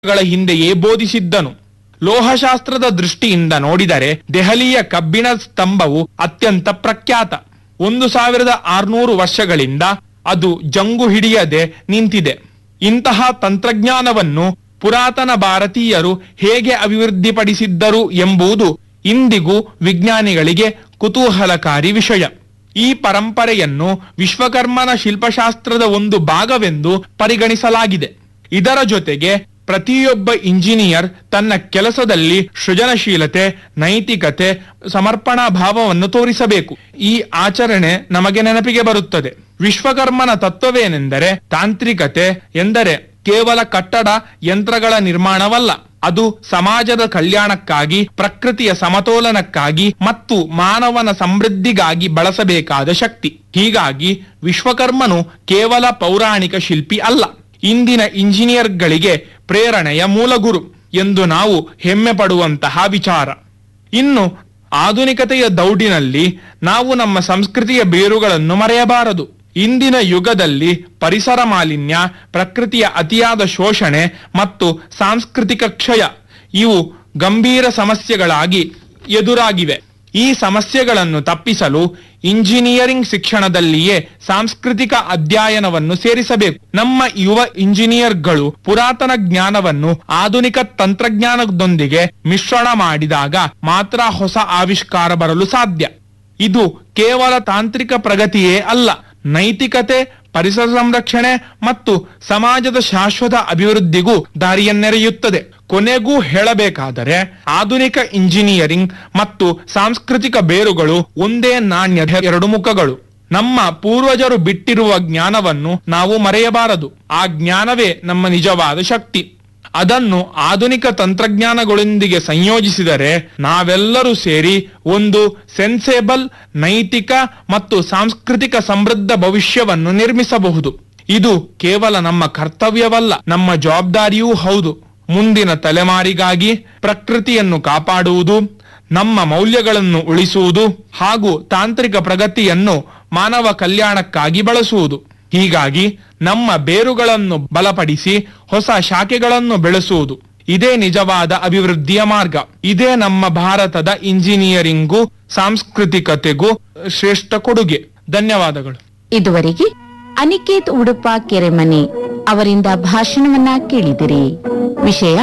ಗಳ ಹಿಂದೆಯೇ ಬೋಧಿಸಿದ್ದನು ಲೋಹಶಾಸ್ತ್ರದ ದೃಷ್ಟಿಯಿಂದ ನೋಡಿದರೆ ದೆಹಲಿಯ ಕಬ್ಬಿಣ ಸ್ತಂಭವು ಅತ್ಯಂತ ಪ್ರಖ್ಯಾತ ಒಂದು ಸಾವಿರದ ಆರ್ನೂರು ವರ್ಷಗಳಿಂದ ಅದು ಜಂಗು ಹಿಡಿಯದೆ ನಿಂತಿದೆ ಇಂತಹ ತಂತ್ರಜ್ಞಾನವನ್ನು ಪುರಾತನ ಭಾರತೀಯರು ಹೇಗೆ ಅಭಿವೃದ್ಧಿಪಡಿಸಿದ್ದರು ಎಂಬುದು ಇಂದಿಗೂ ವಿಜ್ಞಾನಿಗಳಿಗೆ ಕುತೂಹಲಕಾರಿ ವಿಷಯ ಈ ಪರಂಪರೆಯನ್ನು ವಿಶ್ವಕರ್ಮನ ಶಿಲ್ಪಶಾಸ್ತ್ರದ ಒಂದು ಭಾಗವೆಂದು ಪರಿಗಣಿಸಲಾಗಿದೆ ಇದರ ಜೊತೆಗೆ ಪ್ರತಿಯೊಬ್ಬ ಇಂಜಿನಿಯರ್ ತನ್ನ ಕೆಲಸದಲ್ಲಿ ಸೃಜನಶೀಲತೆ ನೈತಿಕತೆ ಸಮರ್ಪಣಾ ಭಾವವನ್ನು ತೋರಿಸಬೇಕು ಈ ಆಚರಣೆ ನಮಗೆ ನೆನಪಿಗೆ ಬರುತ್ತದೆ ವಿಶ್ವಕರ್ಮನ ತತ್ವವೇನೆಂದರೆ ತಾಂತ್ರಿಕತೆ ಎಂದರೆ ಕೇವಲ ಕಟ್ಟಡ ಯಂತ್ರಗಳ ನಿರ್ಮಾಣವಲ್ಲ ಅದು ಸಮಾಜದ ಕಲ್ಯಾಣಕ್ಕಾಗಿ ಪ್ರಕೃತಿಯ ಸಮತೋಲನಕ್ಕಾಗಿ ಮತ್ತು ಮಾನವನ ಸಮೃದ್ಧಿಗಾಗಿ ಬಳಸಬೇಕಾದ ಶಕ್ತಿ ಹೀಗಾಗಿ ವಿಶ್ವಕರ್ಮನು ಕೇವಲ ಪೌರಾಣಿಕ ಶಿಲ್ಪಿ ಅಲ್ಲ ಇಂದಿನ ಇಂಜಿನಿಯರ್ಗಳಿಗೆ ಪ್ರೇರಣೆಯ ಮೂಲಗುರು ಎಂದು ನಾವು ಹೆಮ್ಮೆ ಪಡುವಂತಹ ವಿಚಾರ ಇನ್ನು ಆಧುನಿಕತೆಯ ದೌಡಿನಲ್ಲಿ ನಾವು ನಮ್ಮ ಸಂಸ್ಕೃತಿಯ ಬೇರುಗಳನ್ನು ಮರೆಯಬಾರದು ಇಂದಿನ ಯುಗದಲ್ಲಿ ಪರಿಸರ ಮಾಲಿನ್ಯ ಪ್ರಕೃತಿಯ ಅತಿಯಾದ ಶೋಷಣೆ ಮತ್ತು ಸಾಂಸ್ಕೃತಿಕ ಕ್ಷಯ ಇವು ಗಂಭೀರ ಸಮಸ್ಯೆಗಳಾಗಿ ಎದುರಾಗಿವೆ ಈ ಸಮಸ್ಯೆಗಳನ್ನು ತಪ್ಪಿಸಲು ಇಂಜಿನಿಯರಿಂಗ್ ಶಿಕ್ಷಣದಲ್ಲಿಯೇ ಸಾಂಸ್ಕೃತಿಕ ಅಧ್ಯಯನವನ್ನು ಸೇರಿಸಬೇಕು ನಮ್ಮ ಯುವ ಇಂಜಿನಿಯರ್ಗಳು ಪುರಾತನ ಜ್ಞಾನವನ್ನು ಆಧುನಿಕ ತಂತ್ರಜ್ಞಾನದೊಂದಿಗೆ ಮಿಶ್ರಣ ಮಾಡಿದಾಗ ಮಾತ್ರ ಹೊಸ ಆವಿಷ್ಕಾರ ಬರಲು ಸಾಧ್ಯ ಇದು ಕೇವಲ ತಾಂತ್ರಿಕ ಪ್ರಗತಿಯೇ ಅಲ್ಲ ನೈತಿಕತೆ ಪರಿಸರ ಸಂರಕ್ಷಣೆ ಮತ್ತು ಸಮಾಜದ ಶಾಶ್ವತ ಅಭಿವೃದ್ಧಿಗೂ ದಾರಿಯನ್ನೆರೆಯುತ್ತದೆ ಕೊನೆಗೂ ಹೇಳಬೇಕಾದರೆ ಆಧುನಿಕ ಇಂಜಿನಿಯರಿಂಗ್ ಮತ್ತು ಸಾಂಸ್ಕೃತಿಕ ಬೇರುಗಳು ಒಂದೇ ನಾಣ್ಯದ ಎರಡು ಮುಖಗಳು ನಮ್ಮ ಪೂರ್ವಜರು ಬಿಟ್ಟಿರುವ ಜ್ಞಾನವನ್ನು ನಾವು ಮರೆಯಬಾರದು ಆ ಜ್ಞಾನವೇ ನಮ್ಮ ನಿಜವಾದ ಶಕ್ತಿ ಅದನ್ನು ಆಧುನಿಕ ತಂತ್ರಜ್ಞಾನಗಳೊಂದಿಗೆ ಸಂಯೋಜಿಸಿದರೆ ನಾವೆಲ್ಲರೂ ಸೇರಿ ಒಂದು ಸೆನ್ಸೇಬಲ್ ನೈತಿಕ ಮತ್ತು ಸಾಂಸ್ಕೃತಿಕ ಸಮೃದ್ಧ ಭವಿಷ್ಯವನ್ನು ನಿರ್ಮಿಸಬಹುದು ಇದು ಕೇವಲ ನಮ್ಮ ಕರ್ತವ್ಯವಲ್ಲ ನಮ್ಮ ಜವಾಬ್ದಾರಿಯೂ ಹೌದು ಮುಂದಿನ ತಲೆಮಾರಿಗಾಗಿ ಪ್ರಕೃತಿಯನ್ನು ಕಾಪಾಡುವುದು ನಮ್ಮ ಮೌಲ್ಯಗಳನ್ನು ಉಳಿಸುವುದು ಹಾಗೂ ತಾಂತ್ರಿಕ ಪ್ರಗತಿಯನ್ನು ಮಾನವ ಕಲ್ಯಾಣಕ್ಕಾಗಿ ಬಳಸುವುದು ಹೀಗಾಗಿ ನಮ್ಮ ಬೇರುಗಳನ್ನು ಬಲಪಡಿಸಿ ಹೊಸ ಶಾಖೆಗಳನ್ನು ಬೆಳೆಸುವುದು ಇದೇ ನಿಜವಾದ ಅಭಿವೃದ್ಧಿಯ ಮಾರ್ಗ ಇದೇ ನಮ್ಮ ಭಾರತದ ಇಂಜಿನಿಯರಿಂಗೂ ಸಾಂಸ್ಕೃತಿಕತೆಗೂ ಶ್ರೇಷ್ಠ ಕೊಡುಗೆ ಧನ್ಯವಾದಗಳು ಇದುವರೆಗೆ ಅನಿಕೇತ್ ಉಡುಪ ಕೆರೆಮನೆ ಅವರಿಂದ ಭಾಷಣವನ್ನ ಕೇಳಿದಿರಿ ವಿಷಯ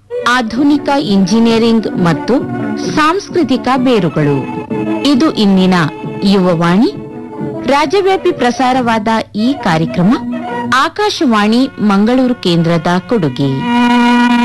ಆಧುನಿಕ ಇಂಜಿನಿಯರಿಂಗ್ ಮತ್ತು ಸಾಂಸ್ಕೃತಿಕ ಬೇರುಗಳು ಇದು ಇಂದಿನ ಯುವವಾಣಿ ರಾಜ್ಯವ್ಯಾಪಿ ಪ್ರಸಾರವಾದ ಈ ಕಾರ್ಯಕ್ರಮ ಆಕಾಶವಾಣಿ ಮಂಗಳೂರು ಕೇಂದ್ರದ ಕೊಡುಗೆ